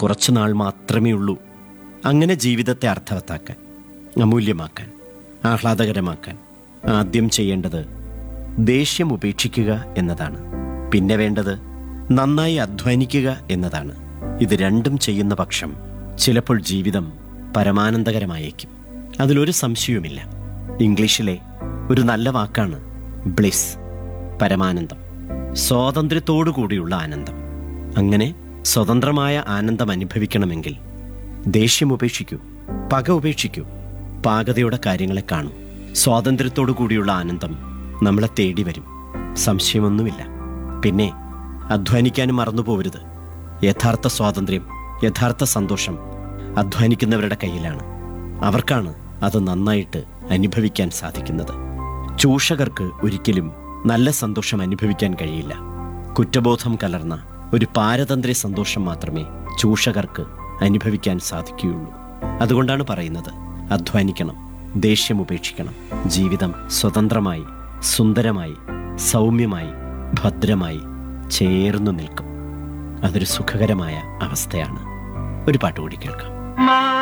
കുറച്ചു നാൾ മാത്രമേ ഉള്ളൂ അങ്ങനെ ജീവിതത്തെ അർത്ഥവത്താക്കാൻ അമൂല്യമാക്കാൻ ആഹ്ലാദകരമാക്കാൻ ആദ്യം ചെയ്യേണ്ടത് ദേഷ്യം ഉപേക്ഷിക്കുക എന്നതാണ് പിന്നെ വേണ്ടത് നന്നായി അധ്വാനിക്കുക എന്നതാണ് ഇത് രണ്ടും ചെയ്യുന്ന പക്ഷം ചിലപ്പോൾ ജീവിതം പരമാനന്ദകരമായേക്കും അതിലൊരു സംശയവുമില്ല ഇംഗ്ലീഷിലെ ഒരു നല്ല വാക്കാണ് ബ്ലിസ് പരമാനന്ദം സ്വാതന്ത്ര്യത്തോടു കൂടിയുള്ള ആനന്ദം അങ്ങനെ സ്വതന്ത്രമായ ആനന്ദം അനുഭവിക്കണമെങ്കിൽ ദേഷ്യം ഉപേക്ഷിക്കൂ പക ഉപേക്ഷിക്കൂ പാകതയുടെ കാര്യങ്ങളെ കാണൂ സ്വാതന്ത്ര്യത്തോടു കൂടിയുള്ള ആനന്ദം നമ്മളെ തേടി വരും സംശയമൊന്നുമില്ല പിന്നെ അധ്വാനിക്കാനും മറന്നുപോകരുത് യഥാർത്ഥ സ്വാതന്ത്ര്യം യഥാർത്ഥ സന്തോഷം അധ്വാനിക്കുന്നവരുടെ കയ്യിലാണ് അവർക്കാണ് അത് നന്നായിട്ട് അനുഭവിക്കാൻ സാധിക്കുന്നത് ചൂഷകർക്ക് ഒരിക്കലും നല്ല സന്തോഷം അനുഭവിക്കാൻ കഴിയില്ല കുറ്റബോധം കലർന്ന ഒരു പാരതന്ത്ര്യ സന്തോഷം മാത്രമേ ചൂഷകർക്ക് അനുഭവിക്കാൻ സാധിക്കുകയുള്ളൂ അതുകൊണ്ടാണ് പറയുന്നത് അധ്വാനിക്കണം ദേഷ്യം ഉപേക്ഷിക്കണം ജീവിതം സ്വതന്ത്രമായി സുന്ദരമായി സൗമ്യമായി ഭദ്രമായി ചേർന്നു നിൽക്കും അതൊരു സുഖകരമായ അവസ്ഥയാണ് ഒരു പാട്ട് കൂടി കേൾക്കാം